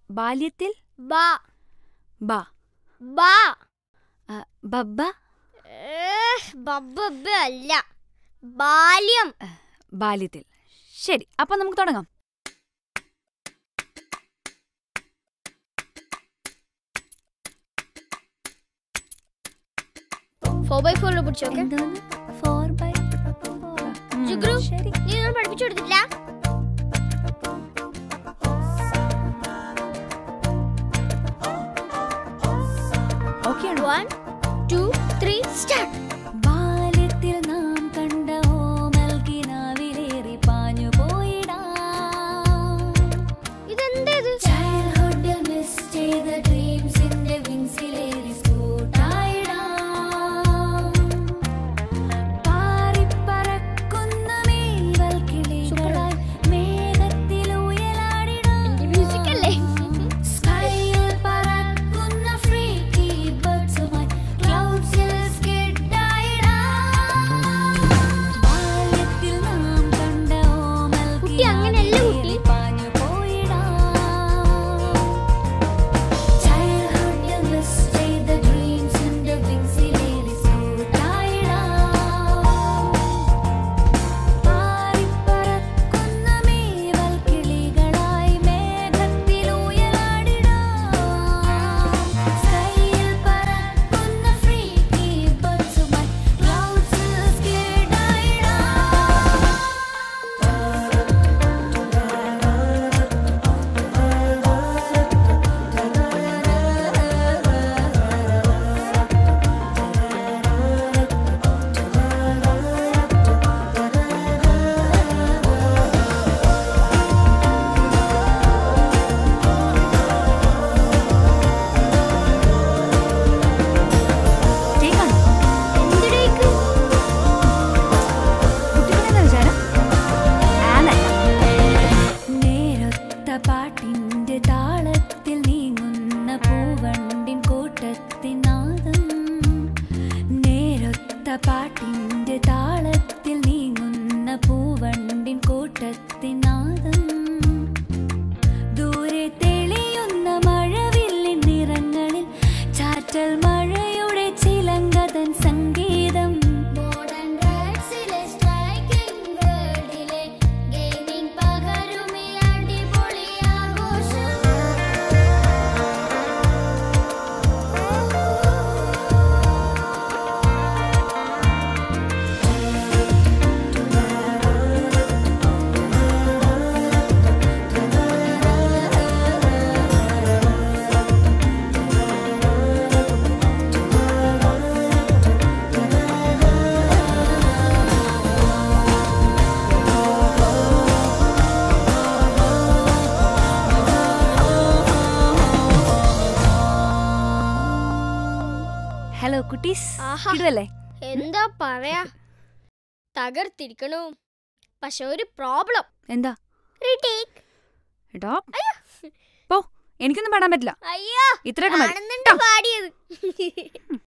ബാല്യത്തിൽ ബാ ബാ ബാ ആ, ബബ്ബ ഏഹ്, ബബ്ബബ്ബ അല്ല ബാല്യം ബാല്യത്തിൽ ശരി അപ്പൊ നമുക്ക് തുടങ്ങാം ഫോർ ബൈ ഫോറിൽ പിടിച്ചോക്കെ എന്തോന്ന് ഫോർ ബൈ ജുഗ്രു. ശരി നീ ഒന്നും പഠിപ്പിച്ചു കൊടുത്തില്ല okay one two three start ബാല്യത്തിൽ നാം കണ്ട ഓമൽ കിനാവിലേറി പാഞ്ഞു പോയിടാം ഇതെന്തേത് ചൈൽഡ്ഹുഡിൽ മിസ് ചെയ്ത ഡ്രീംസിന്റെ വിങ്സിലേറി സ്കൂട്ടായിടാം പാറിപ്പറക്കുന്ന മേവൽ കിളികളായി മേഘത്തിൽ ഉയലാടിടാം എന്റെ മ്യൂസിക് അല്ലേ സ്കൈയിൽ പറക്കുന്ന ഫ്രീക്കി ബർഡ്സുമായി ക്ലൗഡ്സിൽ സ്കിഡായിടാം ബാല്യത്തിൽ നാം കണ്ട ഓമൽ കുട്ടി അങ്ങനെയല്ല കുട്ടി. പാഞ്ഞു പോയിടാം ചൈൽഡ്ഹുഡിൽ മിസ് ചെയ്ത ഡ്രീംസിന്റെ വിങ്സിലേറി സ്കൂട്ടായിടാം പാറിപ്പറക്കുന്ന മേവൽ കിളികളായി മേഘത്തിൽ ഉയലാടിടാം സ്കൈയിൽ പറക്കുന്ന ഫ്രീക്കി ബർഡ്സുമായി ക്ലൗഡ്സിൽ സ്കിഡായിടാം എന്തിടേക്ക് നേരൊത്ത പാട്ടിന്റെ താളത്തിൽ നീങ്ങുന്ന പൂവണ്ടിൻ കൂട്ടത്തിൻ നാദം നേരൊത്ത പാട്ടിന്റെ താളത്തിൽ നീങ്ങുന്ന പൂവണ്ടിൻ കൂട്ടത്തിൻ നാദം ദൂരെ തെളിയുന്ന മഴവില്ലിൻ നിറങ്ങളിൽ ചാറ്റൽ മഴയുടെ ചിലങ്കതൻ സംഗീതം മോഡേൺ ഡ്രഗ്സിലെ സ്ട്രൈക്കിംഗ് വേൾഡിലെ ഗെയിമിംഗ് പകരുമേ അടിപൊളി ആഘോഷം ഹലോ കുട്ടീസ് ആഹാ. കിടുവല്ലേ എന്താ പറയാ തകർത്തിരിക്കണു പക്ഷെ ഒരു പ്രോബ്ലം എന്താ റീടേക്ക് എടാ പോ എനിക്കൊന്നും പാടാൻ പറ്റില്ല അയ്യോ ഇത്രയൊക്കെ മതി കാണുന്നുണ്ട് പാടിയത്